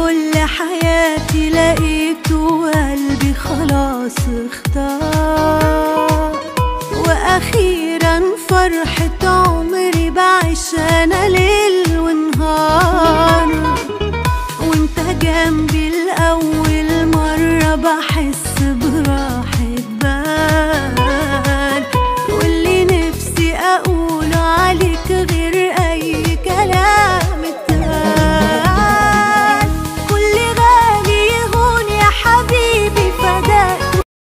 كل حياتي لقيته وقلبي خلاص اختار واخيرا فرحة عمري بعيش انا ليل ونهار وانت جنبي لأول مرة بحس براحة بال واللي نفسي اقوله عليك غير